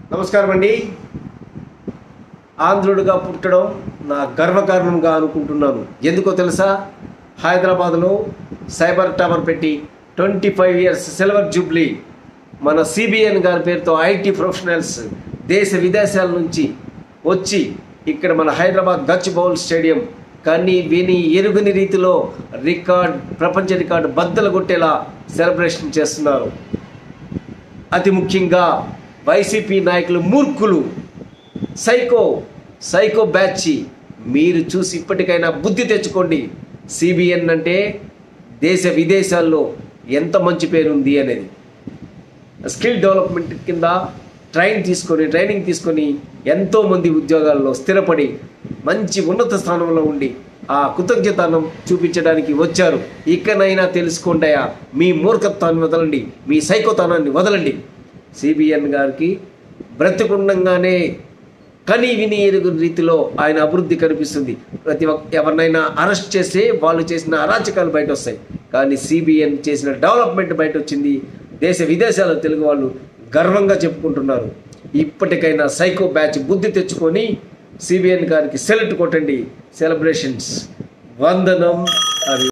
నమస్కారం అండి ఆంధ్రుడిగా పుట్టడం నా గర్వకారణంగా అనుకుంటున్నాను ఎందుకో తెలుసా హైదరాబాద్లో సైబర్ టవర్ పెట్టి twenty five years silver jubilee మన సిబిఎన్ గారి పేరుతో ఐటీ ప్రొఫెషనల్స్ దేశ విదేశాల నుంచి వచ్చి ఇక్కడ మన హైదరాబాద్ గచ్ బౌల్ స్టేడియం కానీ విని ఎరుగుని రీతిలో రికార్డ్ ప్రపంచ రికార్డు బద్దలు కొట్టేలా సెలబ్రేషన్ చేస్తున్నారు అతి ముఖ్యంగా వైసీపీ నాయకులు మూర్ఖులు సైకో సైకో బ్యాచ్ మీరు చూసి ఇప్పటికైనా బుద్ధి తెచ్చుకోండి సిబిఎన్ అంటే దేశ విదేశాల్లో ఎంత మంచి పేరుంది అనేది స్కిల్ డెవలప్మెంట్ కింద ట్రైన్ తీసుకొని ట్రైనింగ్ తీసుకొని ఎంతోమంది ఉద్యోగాల్లో స్థిరపడి మంచి ఉన్నత స్థానంలో ఉండి ఆ కృతజ్ఞతనం చూపించడానికి వచ్చారు ఇకనైనా తెలుసుకోండియా మీ మూర్ఖత్వాన్ని వదలండి మీ సైకోతనాన్ని వదలండి సిబిఎన్ గారికి బ్రతికుండంగానే కని విని ఎరుగు రీతిలో ఆయన అభివృద్ధి కనిపిస్తుంది ప్రతి ఒక్క ఎవరినైనా అరెస్ట్ చేస్తే వాళ్ళు చేసిన అరాచకాలు బయట వస్తాయి కానీ సిబిఎన్ చేసిన డెవలప్మెంట్ బయట వచ్చింది దేశ విదేశాల తెలుగు వాళ్ళు గర్వంగా చెప్పుకుంటున్నారు ఇప్పటికైనా సైకో బ్యాచ్ బుద్ధి తెచ్చుకొని సిబిఎన్ గారికి సెలెక్ట్ కొట్టండి సెలబ్రేషన్స్ వందనం అది